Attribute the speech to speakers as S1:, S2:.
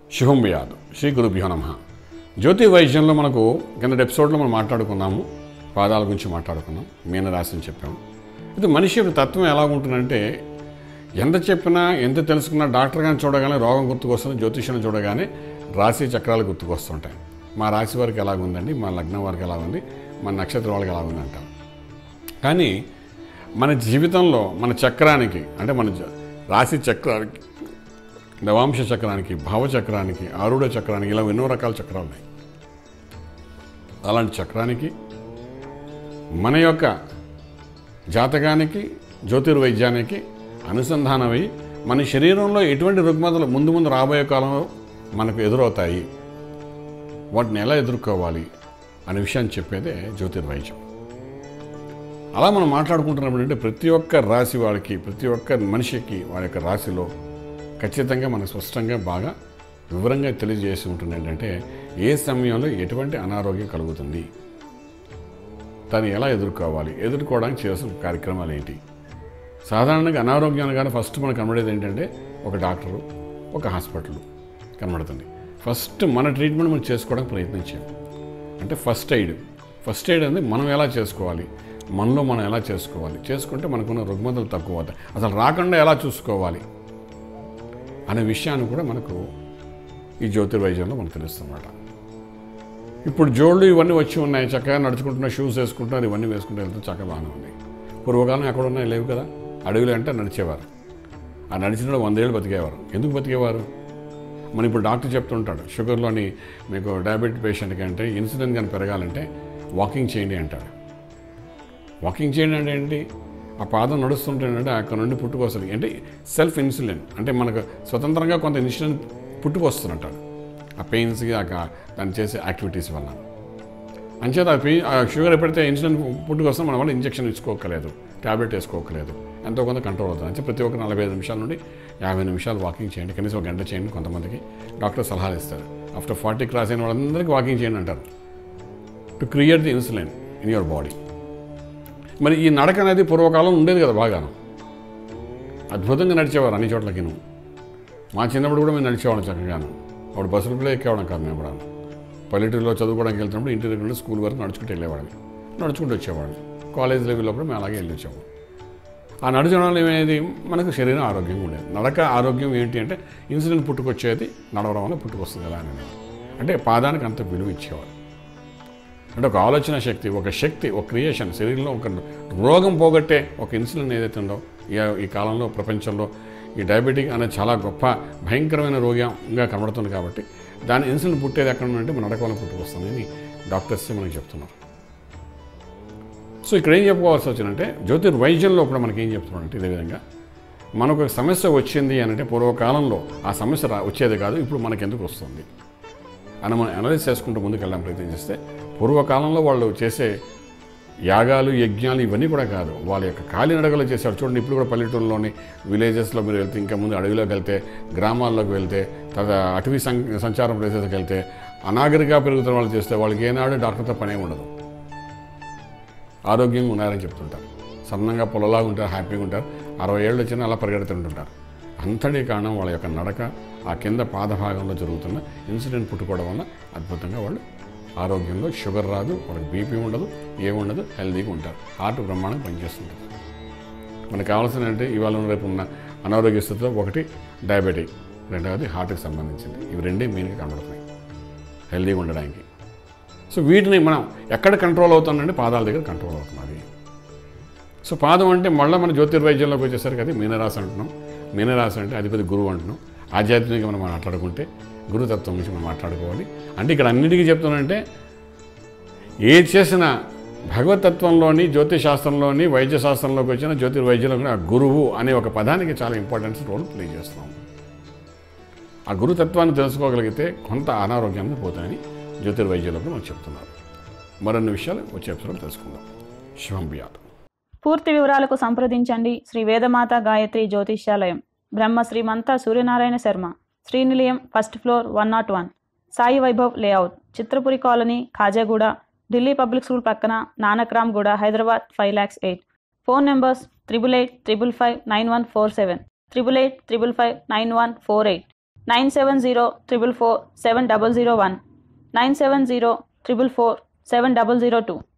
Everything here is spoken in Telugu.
S1: శుభం వ్యాధు శ్రీ గురుభ్యో నమ జ్యోతి వైద్యంలో మనకు కిందటి ఎపిసోడ్లో మనం మాట్లాడుకున్నాము పాదాల గురించి మాట్లాడుకున్నాం మీనరాశి అని చెప్పాము అయితే మనిషి యొక్క తత్వం ఎలా ఉంటుందంటే ఎంత చెప్పినా ఎంత తెలుసుకున్నా డాక్టర్ గారిని చూడగానే రోగం గుర్తుకొస్తుంది జ్యోతిష్యం చూడగానే రాశి చక్రాలు గుర్తుకొస్తుంటాయి మా రాశి వారికి ఎలా ఉందండి మా లగ్నం వారికి ఎలా ఉంది మా నక్షత్రం వాళ్ళకి ఎలా ఉంది అంటారు కానీ మన జీవితంలో మన చక్రానికి అంటే మన జ- రాశి చక్రానికి నవాంశ చక్రానికి భావచక్రానికి ఆరుడ చక్రానికి ఇలా ఎన్నో రకాల చక్రాలు ఉన్నాయి అలాంటి చక్రానికి మన యొక్క జాతకానికి జ్యోతిర్వైద్యానికి అనుసంధానమై మన శరీరంలో ఎటువంటి రుగ్మతలు ముందు ముందు రాబోయే కాలంలో మనకు ఎదురవుతాయి వాటిని ఎలా ఎదుర్కోవాలి అనే విషయాన్ని చెప్పేదే జ్యోతిర్వైద్యం అలా మనం మాట్లాడుకుంటున్నప్పుడు అంటే ప్రతి ఒక్క రాశి వాళ్ళకి ప్రతి ఒక్క మనిషికి వారి యొక్క రాశిలో ఖచ్చితంగా మనకు స్పష్టంగా బాగా వివరంగా తెలియజేసి ఉంటుంది ఏంటంటే ఏ సమయంలో ఎటువంటి అనారోగ్యం కలుగుతుంది దాన్ని ఎలా ఎదుర్కోవాలి ఎదుర్కోవడానికి చేయాల్సిన కార్యక్రమాలు ఏంటి సాధారణంగా అనారోగ్యం అనగానే ఫస్ట్ మనకు కనబడేది ఏంటంటే ఒక డాక్టరు ఒక హాస్పిటల్ కనబడుతుంది ఫస్ట్ మన ట్రీట్మెంట్ మనం చేసుకోవడానికి ప్రయత్నం చేయాలి అంటే ఫస్ట్ ఎయిడ్ ఫస్ట్ ఎయిడ్ అనేది మనం ఎలా చేసుకోవాలి మనలో మనం ఎలా చేసుకోవాలి చేసుకుంటే మనకున్న రుగ్మతలు తక్కువ అవుతాయి అసలు రాకుండా ఎలా చూసుకోవాలి అనే విషయాన్ని కూడా మనకు ఈ జ్యోతిర్వైద్యంలో మనకు తెలుస్తుందన్నమాట ఇప్పుడు జోళ్ళు ఇవన్నీ వచ్చి ఉన్నాయి చక్కగా నడుచుకుంటున్న షూస్ వేసుకుంటున్నారు ఇవన్నీ వేసుకుంటూ వెళ్తే చక్కగా బాగానే ఉంది పూర్వకాలం ఎక్కడ ఉన్నాయి లేవు కదా అడవిలో అంటే నడిచేవారు ఆ నడిచిన వందేళ్ళు బతికేవారు ఎందుకు బతికేవారు మన ఇప్పుడు డాక్టర్ చెప్తుంటాడు షుగర్లోని మీకు డయాబెటిక్ పేషెంట్కి అంటే ఇన్సులిన్ కానీ పెరగాలంటే వాకింగ్ చేయండి అంటాడు వాకింగ్ చేయండి అంటే ఏంటి ఆ పాదం నడుస్తుంటేనంటే అక్కడ నుండి పుట్టుకొస్తుంది అంటే సెల్ఫ్ ఇన్సులిన్ అంటే మనకు స్వతంత్రంగా కొంత ఇన్సులిన్ పుట్టుకొస్తున్నట్టాడు ఆ పెయిన్స్కి ఆ కా- దాన్ని చేసే యాక్టివిటీస్ వల్ల అంచేత ఆ పెయిన్ ఆ షుగర్ ఎప్పుడైతే ఇన్సులిన్ పుట్టుకొస్తే మన వల్ల ఇంజక్షన్ ఇచ్చుకోకలేదు ట్యాబ్లెట్ వేసుకోకలేదు ఎంతో కొంత కంట్రోల్ అవుతుంది అంటే ప్రతి ఒక్క నలభై ఐదు నిమిషాల నుండి యాభై నిమిషాలు వాకింగ్ చేయండి కనీసం ఒక గంట చేయండి కొంతమందికి డాక్టర్ సలహాలు ఇస్తారు ఆఫ్టర్ ఫార్టీ క్రాస్ అయిన వాళ్ళందరికీ వాకింగ్ చేయండి అంటారు to create the insulin in your body మరి ఈ నడక అనేది పూర్వకాలం ఉండేది కదా బాగాను అద్భుతంగా నడిచేవారు అన్ని చోట్లకి నువ్వు మా చిన్నప్పుడు కూడా మేము నడిచేవాళ్ళం చక్కగాను అప్పుడు బస్సులు కూడా ఎక్కేవాళ్ళం కాదు మేము కూడా పల్లెటూరులో చదువుకోవడానికి వెళ్తున్నప్పుడు ఇంటి దగ్గర నుండి స్కూల్ వరకు నడుచుకుంటూ వెళ్ళేవాళ్ళం నడుచుకుంటూ వచ్చేవాళ్ళం కాలేజ్ లెవెల్లో కూడా మేము అలాగే వెళ్ళి వచ్చాము ఆ నడచడం వల్ల ఏమేది మనకు శరీరం ఆరోగ్యంగా ఉండేది నడక ఆరోగ్యం ఏంటి అంటే ఇన్సులిన్ పుట్టుకొచ్చేది నడవడం వల్ల పుట్టుకొస్తుంది కదా అని అనేవారు. అంటే పాదానికి అంత విలువ ఇచ్చేవారు అంటే ఒక ఆలోచన శక్తి ఒక శక్తి ఒక క్రియేషన్ శరీరంలో ఒక రోగం పోగొట్టే ఒక ఇన్సులిన్ ఏదైతే ఉందో ఈ ఈ కాలంలో ప్రపంచంలో ఈ డయాబెటిక్ అనేది చాలా గొప్ప భయంకరమైన రోగంగా కనబడుతుంది కాబట్టి దాని ఇన్సులిన్ పుట్టేది ఎక్కడ నుండి మన నడక వల్ల పుట్టుకొస్తుంది అని డాక్టర్స్ మనకి చెప్తున్నారు సో ఇక్కడ ఏం చెప్పుకోవాల్సి వచ్చిందంటే జ్యోతిర్వైద్యంలో కూడా మనకి ఏం చెప్తున్నారంటే ఇదే విధంగా మనకు ఒక సమస్య వచ్చింది అని అంటే పూర్వకాలంలో ఆ సమస్య రా వచ్చేది కాదు ఇప్పుడు మనకి ఎందుకు వస్తుంది అని మనం అనలైజ్ చేసుకుంటూ ముందుకు వెళ్ళడం ప్రయత్నం చేస్తే పూర్వకాలంలో వాళ్ళు చేసే యాగాలు యజ్ఞాలు ఇవన్నీ కూడా కాదు వాళ్ళ యొక్క కాలినడకలు చేశారు చూడండి ఇప్పుడు కూడా పల్లెటూరులోని విలేజెస్లో మీరు వెళ్తే ఇంకా ముందు అడవిలోకి వెళ్తే గ్రామాల్లోకి వెళ్తే తర్వాత అటవీ సం సంచారం ప్రదేశాలకు వెళ్తే అనాగరిగా పెరుగుతున్న వాళ్ళు చేస్తే వాళ్ళకి ఏనాడు డాక్టర్తో పనే ఉండదు ఆరోగ్యంగా ఉన్నారని చెప్తుంటారు సన్నంగా పొలలాగా ఉంటారు హ్యాపీగా ఉంటారు అరవై ఏళ్ళు వచ్చినా అలా పరిగెడుతుంటుంటారు అంతటి కారణం వాళ్ళ యొక్క నడక ఆ కింద పాదభాగంలో జరుగుతున్న ఇన్సిడెంట్ పుట్టుకోవడం వల్ల అద్భుతంగా వాళ్ళు ఆరోగ్యంలో షుగర్ రాదు వాళ్ళకి బీపీ ఉండదు ఏముండదు హెల్తీగా ఉంటారు హార్ట్ బ్రహ్మాండంగా పనిచేస్తుంటుంది మనకు కావాల్సిన అంటే ఇవాళ ఉన్న రేపు ఉన్న అనారోగ్య స్థితిలో ఒకటి డయాబెటిక్ రెండవది హార్ట్కి సంబంధించింది ఇవి రెండే మెయిన్గా కనబడుతున్నాయి హెల్తీగా ఉండడానికి సో వీటిని మనం ఎక్కడ కంట్రోల్ అవుతుందంటే పాదాల దగ్గర కంట్రోల్ అవుతున్నది సో పాదం అంటే మళ్ళీ మన జ్యోతిర్వైద్యంలోకి వచ్చేసరికి అది మీనరాశి అంటున్నాం మీనరాశి అంటే అధిపతి గురువు అంటున్నాం ఆధ్యాత్మికంగా మనం మాట్లాడుకుంటే గురుతత్వం గురించి మనం మాట్లాడుకోవాలి అంటే ఇక్కడ అన్నిటికీ చెప్తున్నానంటే ఏది చేసినా భగవతత్వంలోని జ్యోతిశాస్త్రంలోని వైద్య శాస్త్రంలోకి వచ్చిన జ్యోతిర్వైద్యంలో కూడా ఆ గురువు అనే ఒక పదానికి చాలా ఇంపార్టెన్స్ రోల్ ప్లే చేస్తున్నాం ఆ గురుతత్వాన్ని తెలుసుకోగలిగితే కొంత అనారోగ్యాన్ని పోతాయని జ్యోతిర్వైద్యంలో కూడా మనకు చెప్తున్నారు మరిన్ని విషయాలు వచ్చే ఎపిసోడ్ తెలుసుకుందాం శివం బియాత్
S2: పూర్తి వివరాలకు సంప్రదించండి శ్రీ వేదమాత గాయత్రి జ్యోతిష్యాలయం Brahma Srimantha Suryanarayana Sharma Srinilayam first floor one not one Sai Vaibhav layout Chitrapuri colony Khajaguda Delhi public school పక్కన Nanakramguda Hyderabad five lakhs eight phone numbers triple eight triple five nine one four seven triple eight triple five nine one four eight nine seven zero triple four seven double zero one nine seven zero triple four seven double zero two